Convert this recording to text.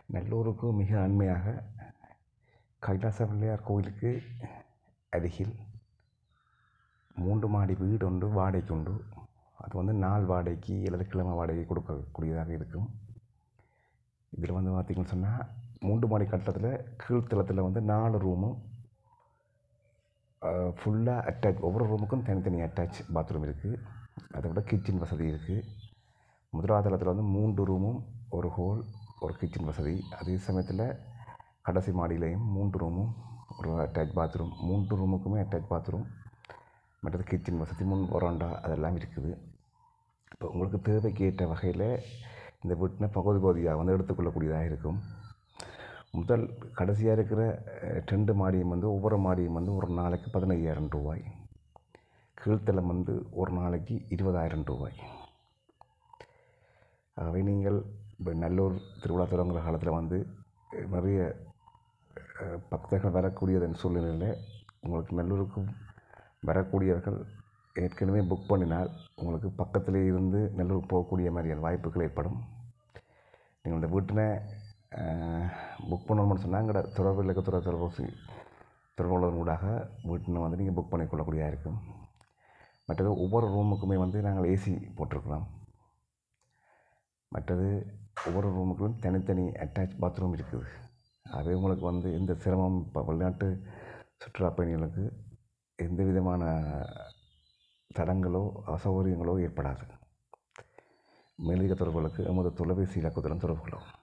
நல்லூருக்கு மிக அண்மையாக கைலாச பிள்ளையார் கோயிலுக்கு அருகில் மூன்று மாடி வீடு ஒன்று வாடகைக்கு உண்டு அது வந்து நாள் வாடகைக்கு அல்லது கிழமை வாடகை கொடுக்கக்கூடியதாக இருக்கும் இதில் வந்து பார்த்திங்கன்னு சொன்னால் மூன்று மாடி கட்டடத்தில் கீழ்த்தளத்தில் வந்து நாலு ரூமும் ஃபுல்லாக அட்டாச் ஒவ்வொரு ரூமுக்கும் தனித்தனி அட்டாச் பாத்ரூம் இருக்குது அதை விட கிச்சன் வசதி இருக்குது முதலாவது தளத்தில் வந்து மூன்று ரூமும் ஒரு ஹோல் ஒரு கிச்சன் வசதி அதே சமயத்தில் கடைசி மாடியிலையும் மூன்று ரூமும் ஒரு அட்டாச் பாத்ரூம் மூன்று ரூமுக்குமே அட்டாச் பாத்ரூம் மற்றது கிச்சன் வசதி முன் வராண்டா அதெல்லாம் இருக்குது இப்போ உங்களுக்கு தேவைக்கு ஏற்ற வகையில் இந்த வீட்டினை பகுதி பகுதியாக வந்து எடுத்துக்கொள்ளக்கூடியதாக இருக்கும் முதல் கடைசியாக இருக்கிற அஹ், ரெண்டு மாடியும் வந்து ஒவ்வொரு மாடியும் வந்து ஒரு நாளைக்கு பதினையாயிரம் ரூபாய் கீழ்த்தளம் வந்து ஒரு நாளைக்கு இருபதாயிரம் ரூபாய் ஆகவே நீங்கள் இப்போ நல்லூர் திருவிழா தொடங்குற காலத்தில் வந்து அஹ், நிறைய அஹ், பக்தர்கள் வரக்கூடியதன் சூழ்நிலையில் உங்களுக்கு நல்லூருக்கு வரக்கூடியவர்கள் ஏற்கனவே புக் பண்ணினால் உங்களுக்கு பக்கத்திலே இருந்து நல்லூர் போகக்கூடிய மாதிரியான வாய்ப்புகள் ஏற்படும் நீங்கள் இந்த வீட்டினை புக் பண்ணணும்னு சொன்னால் எங்களோட தொடர்பில் இருக்க துறை தொலைபேசி தொடர்புள்ளதன் ஊடாக வீட்டினை வந்து நீங்கள் புக் பண்ணிக்கொள்ளக்கூடியதாக இருக்கும் மற்றது ஒவ்வொரு ரூமுக்குமே வந்து நாங்கள் ஏசி போட்டிருக்கிறோம் மற்றது ஒவ்வொரு ரூமுக்கும் தனித்தனி அட்டாச் பாத்ரூம் இருக்குது அது உங்களுக்கு வந்து எந்த சிரமம் இப்போ வெளிநாட்டு சுற்றுலா பயணிகளுக்கு எந்த விதமான தடங்களோ அசௌகரியங்களோ ஏற்படாது மேலதிக தொடர்புகளுக்கு எமது தொலைபேசி இலக்கத்துடன் தொடர்பு கொள்ளவும்